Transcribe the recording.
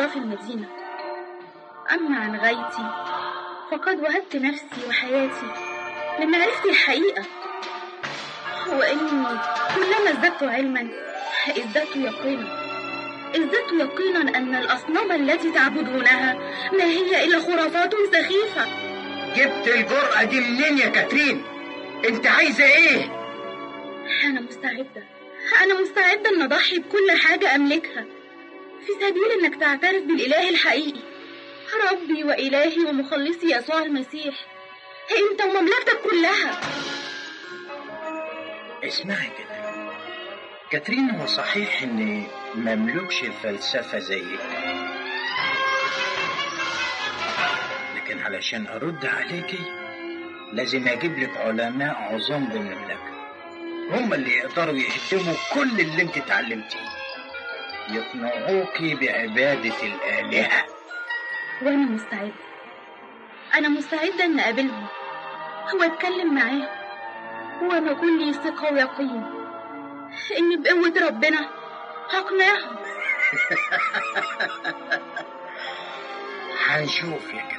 أطراف المدينة أما عن غايتي فقد وهبت نفسي وحياتي لمعرفة الحقيقة وإني كلما ازددت علما ازددت يقينا ازددت يقينا أن الأصنام التي تعبدونها ما هي إلا خرافات سخيفة جبت الجرأة دي منين يا كاترين انت عايزة ايه أنا مستعدة أنا مستعدة أن أضحي بكل حاجة أملكها في سبيل أنك تعترف بالإله الحقيقي ربي وإلهي ومخلصي يسوع المسيح أنت ومملكتك كلها اسمعي كده كاترين هو صحيح اني مملوكش فلسفة زيك لكن علشان ارد عليكي لازم اجيب لك علماء عظام بالمملكة هم اللي يقدروا يهدموا كل اللي انت اتعلمتيه يقنعوكي بعبادة الآلهة وأنا مستعدة أنا مستعدة أن أقابلهم وأتكلم معاهم وأنا كلي ثقة ويقين إن بقوة ربنا هقنعهم هنشوف يا كاترين